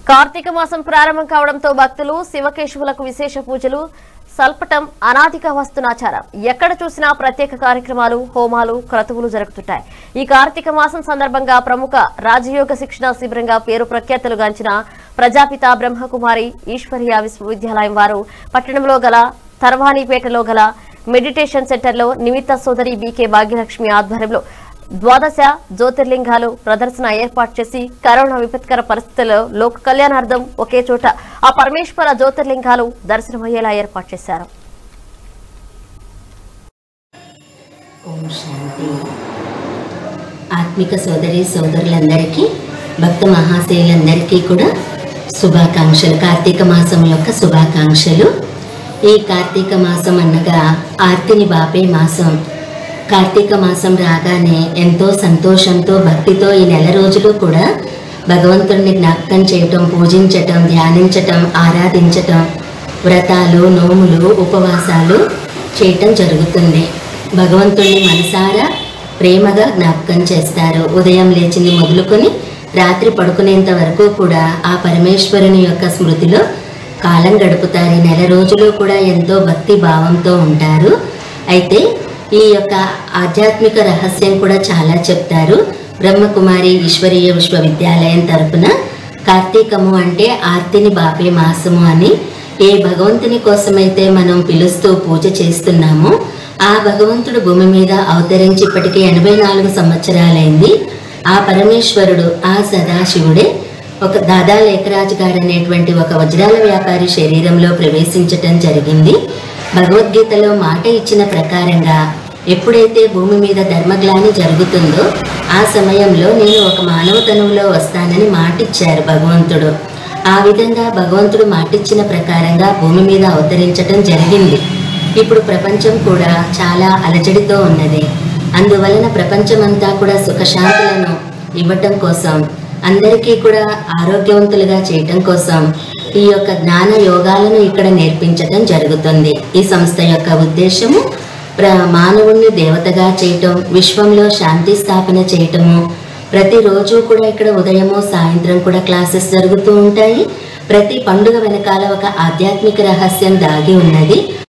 కార్తీక మాసం ప్రారంభం కావడంతో భక్తులు శివకేశవులకు విశేష పూజలు సల్పటం అనాదిగా వస్తున్న ఆచారం ఎక్కడ చూసినా ప్రత్యేక కార్యక్రమాలు హోమాలు క్రతువులు జరుగుతుంటాయి ఈ కార్తీక మాసం సందర్భంగా ప్రముఖ రాజయోగ శిక్షణ శిబిరంగా పేరు ప్రఖ్యాతులు గాంచిన ప్రజాపిత బ్రహ్మకుమారి ఈశ్వరీయ విశ్వవిద్యాలయం వారు పట్టణంలో గల తర్వాణిపేటలో గల మెడిటేషన్ సెంటర్లో నిమిత్త సోదరి బీకే భాగ్యలక్ష్మి ఆధ్వర్యంలో ద్వాదశ జ్యోతిర్లింగాలు ప్రదర్శన ఏర్పాటు చేసి కరోనా విపత్కర పరిస్థితుల్లో లోక కళ్యాణార్థం ఒకే చోట ఆ పరమేశ్వర జ్యోతిర్లింగాలు దర్శనమయ్యేలా ఏర్పాటు చేశారు ఓం శాంతి ఆత్మిక సోదరి సోదరులందరికీ భక్త మహాశయులందరికీ కూడా శుభాకాంక్షలు కార్తీక మాసం యొక్క శుభాకాంక్షలు ఈ కార్తీక మాసం అనగా ఆర్తిని బాపే మాసం కార్తీక మాసం రాగానే ఎంతో సంతోషంతో భక్తితో ఈ నెల రోజులు కూడా భగవంతుడిని జ్ఞాపకం చేయటం పూజించటం ధ్యానించటం ఆరాధించటం వ్రతాలు నోములు ఉపవాసాలు చేయటం జరుగుతుంది భగవంతుణ్ణి మనసారా ప్రేమగా జ్ఞాపకం చేస్తారు ఉదయం లేచింది మొదలుకొని రాత్రి పడుకునేంత వరకు కూడా ఆ పరమేశ్వరుని యొక్క స్మృతిలో కాలం గడుపుతారు ఈ నెల రోజులు కూడా ఎంతో భక్తి భావంతో ఉంటారు అయితే ఈ యొక్క ఆధ్యాత్మిక రహస్యం కూడా చాలా చెప్తారు బ్రహ్మకుమారి ఈశ్వరీయ విశ్వవిద్యాలయం తరపున కార్తీకము అంటే ఆర్తిని బాపే మాసము అని ఏ భగవంతుని కోసమైతే మనం పిలుస్తూ పూజ చేస్తున్నామో ఆ భగవంతుడు భూమి మీద అవతరించి ఇప్పటికి ఎనభై నాలుగు సంవత్సరాలైంది ఆ పరమేశ్వరుడు ఆ సదాశివుడే ఒక దాదా లేఖరాజు గారు అనేటువంటి ఒక వజ్రాల వ్యాపారి శరీరంలో ప్రవేశించటం జరిగింది భగవద్గీతలో మాట ఇచ్చిన ప్రకారంగా ఎప్పుడైతే భూమి మీద ధర్మగ్లాని జరుగుతుందో ఆ సమయంలో నేను ఒక మానవ తనువులో వస్తానని మాటిచ్చారు భగవంతుడు ఆ విధంగా భగవంతుడు మాటిచ్చిన ప్రకారంగా భూమి మీద అవతరించటం జరిగింది ఇప్పుడు ప్రపంచం కూడా చాలా అలజడితో ఉన్నది అందువలన ప్రపంచమంతా కూడా సుఖశాంతులను ఇవ్వటం కోసం అందరికీ కూడా ఆరోగ్యవంతులుగా చేయటం కోసం ఈ యొక్క జ్ఞాన యోగాలను ఇక్కడ నేర్పించటం జరుగుతుంది ఈ సంస్థ యొక్క ఉద్దేశము ప్ర మానవుణ్ణి దేవతగా చేయటం విశ్వంలో శాంతి స్థాపన చేయటము ప్రతిరోజు కూడా ఇక్కడ ఉదయము సాయంత్రం కూడా క్లాసెస్ జరుగుతూ ఉంటాయి ప్రతి పండుగ వెనకాల ఒక ఆధ్యాత్మిక రహస్యం దాగి ఉన్నది